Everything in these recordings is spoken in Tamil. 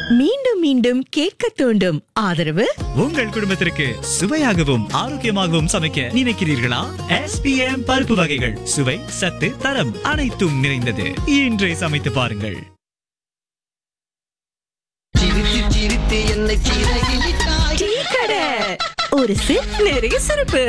மீண்டும் மீண்டும் கேட்க தூண்டும் ஆதரவு உங்கள் குடும்பத்திற்கு சுவையாகவும் ஆரோக்கியமாகவும் சமைக்க நினைக்கிறீர்களா எஸ்பிஎம் பருப்பு வகைகள் சுவை சத்து தரம் அனைத்தும் நிறைந்தது இன்றே சமைத்து பாருங்கள் சிரித்து சிரித்து என்னை சிறகிட்டாய் டீ கடை ஒரு சிப் நிறைய சிறப்பு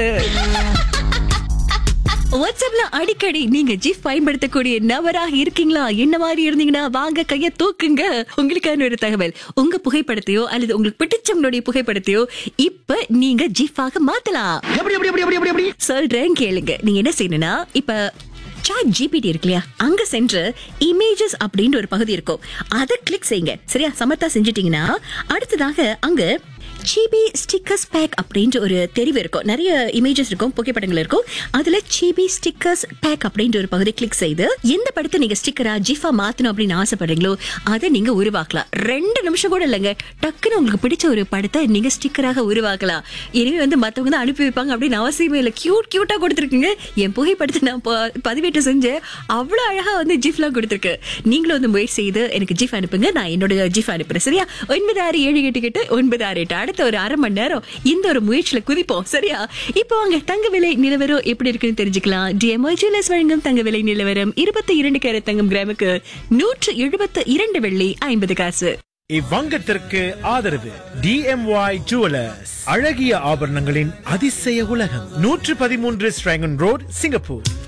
வாட்ஸ்அப்ல அடிக்கடி நீங்க ஜிப் பயன்படுத்தக்கூடிய நபராக இருக்கீங்களா என்ன மாதிரி இருந்தீங்கன்னா வாங்க கைய தூக்குங்க உங்களுக்கான ஒரு தகவல் உங்க புகைப்படத்தையோ அல்லது உங்களுக்கு பிடிச்சவங்களுடைய புகைப்படத்தையோ இப்ப நீங்க ஜிஃபாக மாத்தலாம் எப்படி எப்படி எப்படி எப்படி எப்படி சொல்றேன் கேளுங்க நீங்க என்ன செய்யணும்னா இப்ப சாட் ஜிபிடி இருக்கு இல்லையா அங்க சென்று இமேஜஸ் அப்படின்னு ஒரு பகுதி இருக்கும் அதை கிளிக் செய்யுங்க சரியா சமத்தா செஞ்சிட்டீங்கன்னா அடுத்ததாக அங்க சிபி ஸ்டிக்கர்ஸ் பேக் அப்படின்ற ஒரு தெரிவு இருக்கும் நிறைய இமேஜஸ் இருக்கும் புகைப்படங்கள் இருக்கும் அதுல சிபி ஸ்டிக்கர்ஸ் பேக் அப்படின்ற ஒரு பகுதி கிளிக் செய்து எந்த படத்தை நீங்க ஸ்டிக்கரா ஜிஃபா மாத்தணும் அப்படின்னு ஆசைப்படுறீங்களோ அதை நீங்க உருவாக்கலாம் ரெண்டு நிமிஷம் கூட இல்லைங்க டக்குன்னு உங்களுக்கு பிடிச்ச ஒரு படத்தை நீங்க ஸ்டிக்கராக உருவாக்கலாம் இனிமே வந்து மத்தவங்க தான் அனுப்பி வைப்பாங்க அப்படின்னு அவசியமே இல்லை கியூட் கியூட்டா கொடுத்துருக்குங்க என் புகைப்படத்தை நான் ப- பதிவேற்றம் செஞ்சேன் அவ்வளவு அழகா வந்து ஜிஃப்லாம் கொடுத்துருக்கு நீங்களும் வந்து முயற்சி செய்து எனக்கு ஜிஃப் அனுப்புங்க நான் என்னோட ஜிஃப் அனுப்புறேன் சரியா ஒன்பது ஆறு ஏழு எட்டு எட்டு ஒன்பது ஆறு எட்டு அடுத்த ஒரு அரை மணி நேரம் இந்த ஒரு முயற்சியில குதிப்போம் சரியா இப்போ அங்க தங்க விலை நிலவரம் எப்படி இருக்குன்னு தெரிஞ்சுக்கலாம் டிஎம்ஓ ஜுவல்லர்ஸ் வழங்கும் தங்க விலை நிலவரம் இருபத்தி இரண்டு கேரட் தங்கம் கிராமுக்கு நூற்று எழுபத்து இரண்டு வெள்ளி ஐம்பது காசு இவ்வங்கத்திற்கு ஆதரவு டிஎம்ஒய் ஜுவலர்ஸ் அழகிய ஆபரணங்களின் அதிசய உலகம் நூற்று பதிமூன்று ஸ்ட்ராங்கன் ரோட் சிங்கப்பூர்